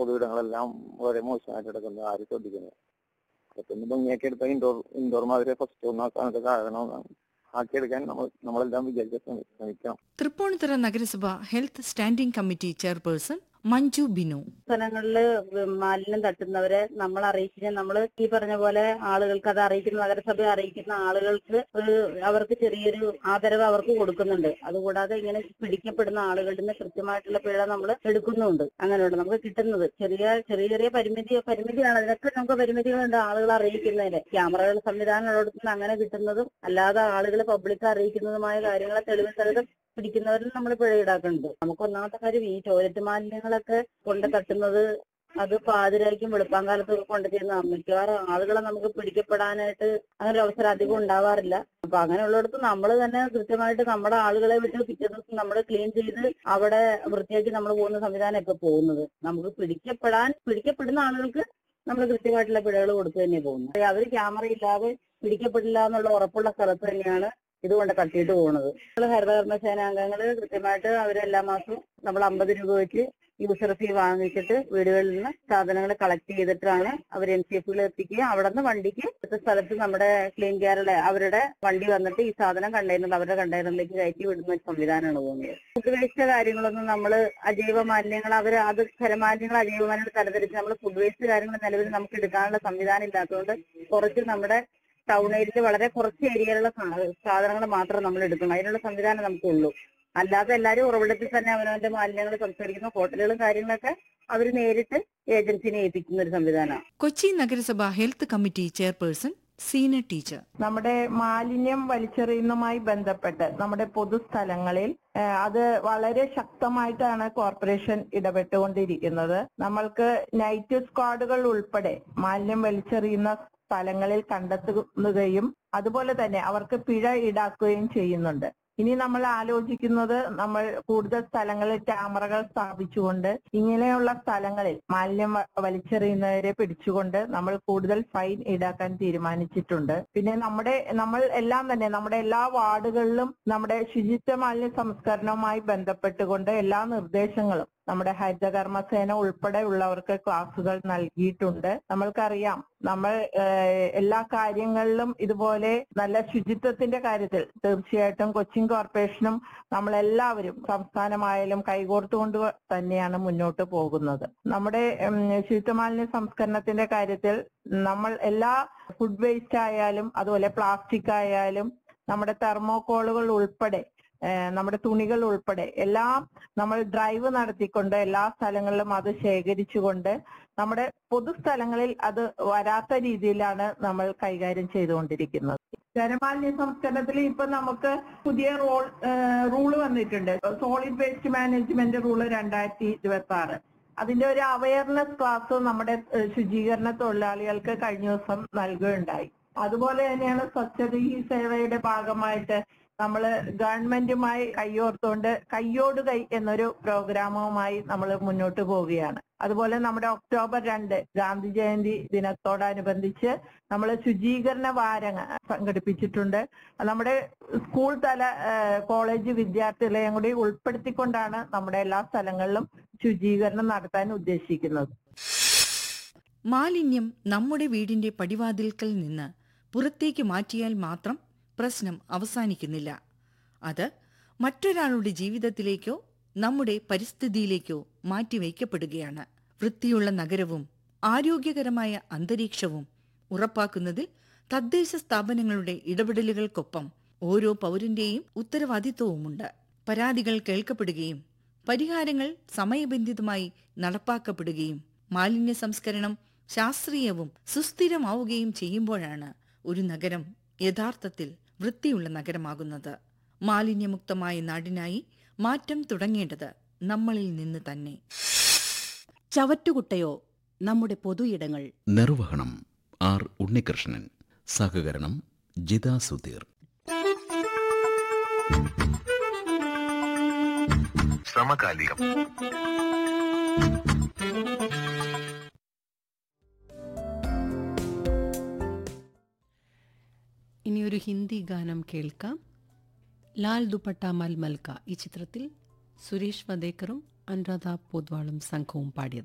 പൊതുവിടങ്ങളെല്ലാം വളരെ മോശമായിട്ട് കിടക്കുന്നത് ആരും ശ്രദ്ധിക്കുന്നത് അതൊക്കെ ഒന്ന് ഭംഗിയാക്കി എടുത്താൽ ഇൻഡോർ ഇൻഡോർ മാതിരി ഫസ്റ്റ് ഒന്നാം സ്ഥാനത്ത് കാരണം ആക്കിയെടുക്കാൻ നമ്മൾ നമ്മളെല്ലാം വിചാരിച്ച് ശ്രമി- ശ്രമിക്കണം തൃപ്പൂണിത്തുറ നഗരസഭ health standing committee chairperson Manju Binu സ്ഥലങ്ങളില് മാലിന്യം തട്ടുന്നവരെ നമ്മൾ അറിയിക്കുന്ന നമ്മൾ ഈ പറഞ്ഞ പോലെ ആളുകൾക്ക് അത് അറിയിക്കുന്ന നഗരസഭയെ അറിയിക്കുന്ന ആളുകൾക്ക് ഒരു അവർക്ക് ചെറിയൊരു ആദരവ് അവർക്ക് കൊടുക്കുന്നുണ്ട് അതുകൂടാതെ ഇങ്ങനെ പിടിക്കപ്പെടുന്ന ആളുകളുടെ നിന്ന് കൃത്യമായിട്ടുള്ള പിഴ നമ്മൾ എടുക്കുന്നുണ്ട് അങ്ങനെയുണ്ട് നമുക്ക് കിട്ടുന്നത് ചെറിയ ചെറിയ ചെറിയ പരിമിതി പരിമിതിയാണ് അതിനൊക്കെ നമുക്ക് പരിമിതികളുണ്ട് ആളുകളെ അറിയിക്കുന്നതിന് ക്യാമറകൾ സംവിധാനം ഉള്ളിടത്തുനിന്ന് അങ്ങനെ കിട്ടുന്നതും അല്ലാതെ ആളുകൾ പബ്ലിക് അറിയിക്കുന്നതുമായ കാര്യങ്ങളെ തെളിവ് സഹിതം പിടിക്കുന്നവരിൽ നമ്മൾ പിഴ ഈടാക്കുന്നുണ്ട് നമുക്ക് ഒന്നാമത്തെ കാര്യം ഈ ടോയ്ലറ്റ് മാലിന്യങ്ങളൊക്കെ കൊണ്ട് തട്ടുന്നത് അത് പാതിരായ്ക്കും വെളുപ്പാങ്കാലത്തൊക്കെ കൊണ്ടു ചെയ്യുന്ന മിക്കവാറും ആളുകളെ നമുക്ക് പിടിക്കപ്പെടാനായിട്ട് അങ്ങനെ ഒരു അവസരം അധികം ഉണ്ടാവാറില്ല അപ്പൊ അങ്ങനെയുള്ളിടത്ത് നമ്മൾ തന്നെ കൃത്യമായിട്ട് നമ്മുടെ ആളുകളെ വിട്ട് പിറ്റേ ദിവസം നമ്മൾ ക്ലീൻ ചെയ്ത് അവിടെ വൃത്തിയാക്കി നമ്മൾ പോകുന്ന സംവിധാനം ഇപ്പൊ പോകുന്നത് നമുക്ക് പിടിക്കപ്പെടാൻ പിടിക്കപ്പെടുന്ന ആളുകൾക്ക് നമ്മൾ കൃത്യമായിട്ടുള്ള പിഴകൾ കൊടുത്തു തന്നെ പോകുന്നത് അവർ ക്യാമറ ഇല്ലാതെ പിടിക്കപ്പെടില്ല എന്നുള്ള ഉറപ്പുള്ള സ്ഥലത്ത് തന്നെയാണ് ഇതുകൊണ്ട് തട്ടിയിട്ട് പോകുന്നത് നമ്മള് ഹരിതകർമ്മസേന അംഗങ്ങള് കൃത്യമായിട്ട് അവർ എല്ലാ മാസവും നമ്മൾ അമ്പത് രൂപ വെച്ച് യൂസർ ഫീ വാങ്ങിച്ചിട്ട് വീടുകളിൽ നിന്ന് സാധനങ്ങൾ കളക്ട് ചെയ്തിട്ടാണ് അവർ എൻ സി എഫിൽ എത്തിക്കുക അവിടെ നിന്ന് വണ്ടിക്ക് അടുത്ത സ്ഥലത്ത് നമ്മുടെ ക്ലീൻ കെയറിലെ അവരുടെ വണ്ടി വന്നിട്ട് ഈ സാധനം കണ്ടെയ്നർ അവരുടെ കണ്ടെയ്നറിലേക്ക് കയറ്റി വിടുന്ന ഒരു സംവിധാനമാണ് പോകുന്നത് ഫുഡ് വേസ്റ്റ് കാര്യങ്ങളൊന്നും നമ്മൾ അജൈവ മാലിന്യങ്ങൾ അവർ അത് ഖരമാലിന്യങ്ങൾ അജൈവ മാലിന്യങ്ങൾ തരംതിരിച്ച് നമ്മൾ ഫുഡ് വേസ്റ്റ് കാര്യങ്ങൾ നിലവിൽ നമുക്ക് എടുക്കാനുള്ള സംവിധാനം ഇല്ലാത്തതുകൊണ്ട് കുറച്ച് നമ്മുടെ ടൗൺ ഏരിയയിൽ വളരെ കുറച്ച് ഏരിയയിലുള്ള സാധനങ്ങൾ മാത്രം നമ്മൾ എടുക്കണം അതിനുള്ള സംവിധാനം നമുക്കുള്ളൂ അല്ലാതെ എല്ലാവരും ഉറവിടത്തിൽ തന്നെ അവനവന്റെ മാലിന്യങ്ങൾ സംസ്കരിക്കുന്ന ഹോട്ടലുകളും കാര്യങ്ങളൊക്കെ അവർ നേരിട്ട് ഏജൻസിനെ ഏൽപ്പിക്കുന്ന ഒരു സംവിധാനമാണ് കൊച്ചി നഗരസഭ health committee chairperson Seena teacher നമ്മുടെ മാലിന്യം വലിച്ചെറിയുന്നതുമായി ബന്ധപ്പെട്ട് നമ്മുടെ പൊതുസ്ഥലങ്ങളിൽ ഏഹ്, അത് വളരെ ശക്തമായിട്ടാണ് കോർപ്പറേഷൻ ഇടപെട്ടുകൊണ്ടിരിക്കുന്നത് നമ്മൾക്ക് നൈറ്റ് സ്ക്വാഡുകൾ ഉൾപ്പെടെ മാലിന്യം വലിച്ചെറിയുന്ന സ്ഥലങ്ങളിൽ കണ്ടെത്തുകയും അതുപോലെ തന്നെ അവർക്ക് പിഴ ഈടാക്കുകയും ചെയ്യുന്നുണ്ട് ഇനി നമ്മൾ ആലോചിക്കുന്നത് നമ്മൾ കൂടുതൽ സ്ഥലങ്ങളിൽ ക്യാമറകൾ സ്ഥാപിച്ചുകൊണ്ട് ഇങ്ങനെയുള്ള സ്ഥലങ്ങളിൽ മാലിന്യം വ- വലിച്ചെറിയുന്നവരെ പിടിച്ചുകൊണ്ട് നമ്മൾ കൂടുതൽ ഫൈൻ ഈടാക്കാൻ തീരുമാനിച്ചിട്ടുണ്ട് പിന്നെ നമ്മുടെ നമ്മൾ എല്ലാം തന്നെ നമ്മുടെ എല്ലാ വാർഡുകളിലും നമ്മുടെ ശുചിത്വ മാലിന്യ സംസ്കരണവുമായി ബന്ധപ്പെട്ടുകൊണ്ട് എല്ലാ നിർദ്ദേശങ്ങളും നമ്മുടെ ഹരിതകർമ്മസേന ഉൾപ്പെടെ ഉള്ളവർക്ക് ക്ലാസുകൾ നൽകിയിട്ടുണ്ട് നമ്മൾക്കറിയാം നമ്മൾ ഏഹ്, എല്ലാ കാര്യങ്ങളിലും ഇതുപോലെ നല്ല ശുചിത്വത്തിന്റെ കാര്യത്തിൽ തീർച്ചയായിട്ടും കൊച്ചിൻ കോർപ്പറേഷനും നമ്മളെല്ലാവരും സംസ്ഥാനമായാലും കൈകോർത്തുകൊണ്ട് തന്നെയാണ് മുന്നോട്ട് പോകുന്നത് നമ്മുടെ ഉം, ശുചിത്വ മാലിന്യ സംസ്കരണത്തിന്റെ കാര്യത്തിൽ നമ്മൾ എല്ലാ ഫുഡ് വേസ്റ്റ് ആയാലും അതുപോലെ പ്ലാസ്റ്റിക് ആയാലും നമ്മുടെ തെർമോകോളുകൾ ഉൾപ്പെടെ ഏഹ്, നമ്മുടെ തുണികൾ ഉൾപ്പെടെ എല്ലാം നമ്മൾ ഡ്രൈവ് നടത്തിക്കൊണ്ട് എല്ലാ സ്ഥലങ്ങളിലും അത് ശേഖരിച്ചുകൊണ്ട് നമ്മുടെ പൊതുസ്ഥലങ്ങളിൽ അത് വരാത്ത രീതിയിലാണ് നമ്മൾ കൈകാര്യം ചെയ്തുകൊണ്ടിരിക്കുന്നത് ഖരമാലിന്യ സംസ്കരണത്തിൽ ഇപ്പൊ നമുക്ക് പുതിയ റോൾ റൂള് വന്നിട്ടുണ്ട് സോളിഡ് വേസ്റ്റ് മാനേജ്മെന്റ് റൂള് രണ്ടായിരത്തി ഇരുപത്തി ആറ് അതിന്റെ ഒരു അവയർനെസ് ക്ലാസ് നമ്മുടെ ഏഹ്, ശുചീകരണ തൊഴിലാളികൾക്ക് കഴിഞ്ഞ ദിവസം നൽകുകയുണ്ടായി അതുപോലെ തന്നെയാണ് സ്വച്ഛത ഈ സേവയുടെ ഭാഗമായിട്ട് നമ്മൾ ഗവൺമെന്റുമായി കൈയോർത്തുകൊണ്ട് കയ്യോട് കൈ എന്നൊരു പ്രോഗ്രാമുമായി നമ്മൾ മുന്നോട്ട് പോവുകയാണ് അതുപോലെ നമ്മുടെ ഒക്ടോബർ രണ്ട് ഗാന്ധി ജയന്തി ദിനത്തോടനുബന്ധിച്ച് നമ്മൾ ശുചീകരണ വാരം സംഘടിപ്പിച്ചിട്ടുണ്ട് അത് നമ്മുടെ സ്കൂൾ തല ഏഹ്, കോളേജ് വിദ്യാർത്ഥികളെയും കൂടി ഉൾപ്പെടുത്തിക്കൊണ്ടാണ് നമ്മുടെ എല്ലാ സ്ഥലങ്ങളിലും ശുചീകരണം നടത്താൻ ഉദ്ദേശിക്കുന്നത് മാലിന്യം നമ്മുടെ വീടിന്റെ പടിവാതിൽക്കൽ നിന്ന് പുറത്തേക്ക് മാറ്റിയാൽ മാത്രം പ്രശ്നം അവസാനിക്കുന്നില്ല അത് മറ്റൊരാളുടെ ജീവിതത്തിലേക്കോ നമ്മുടെ പരിസ്ഥിതിയിലേക്കോ മാറ്റിവയ്ക്കപ്പെടുകയാണ് വൃത്തിയുള്ള നഗരവും ആരോഗ്യകരമായ അന്തരീക്ഷവും ഉറപ്പാക്കുന്നതിൽ തദ്ദേശ സ്ഥാപനങ്ങളുടെ ഇടപെടലുകൾക്കൊപ്പം ഓരോ പൗരന്റെയും ഉത്തരവാദിത്വവുമുണ്ട് പരാതികൾ കേൾക്കപ്പെടുകയും പരിഹാരങ്ങൾ സമയബന്ധിതമായി നടപ്പാക്കപ്പെടുകയും മാലിന്യ സംസ്കരണം ശാസ്ത്രീയവും സുസ്ഥിരമാവുകയും ചെയ്യുമ്പോഴാണ് ഒരു നഗരം യഥാർത്ഥത്തിൽ വൃത്തിയുള്ള നഗരമാകുന്നത് മാലിന്യമുക്തമായ നാടിനായി മാറ്റം തുടങ്ങേണ്ടത് നമ്മളിൽ നിന്ന് തന്നെ ചവറ്റുകുട്ടയോ നമ്മുടെ പൊതു ഇടങ്ങൾ നിർവഹണം ആർ ഉണ്ണികൃഷ്ണൻ സഹകരണം ജിതാ സുധീർ സമകാലികം ഇനിയൊരു ഹിന്ദി ഗാനം കേൾക്കാം ലാൽ ദുപ്പട്ട മൽ മൽക്ക ഈ ചിത്രത്തിൽ സുരേഷ് വദേക്കറും അനുരാധ പൊദ്വാളും സംഘവും പാടിയത്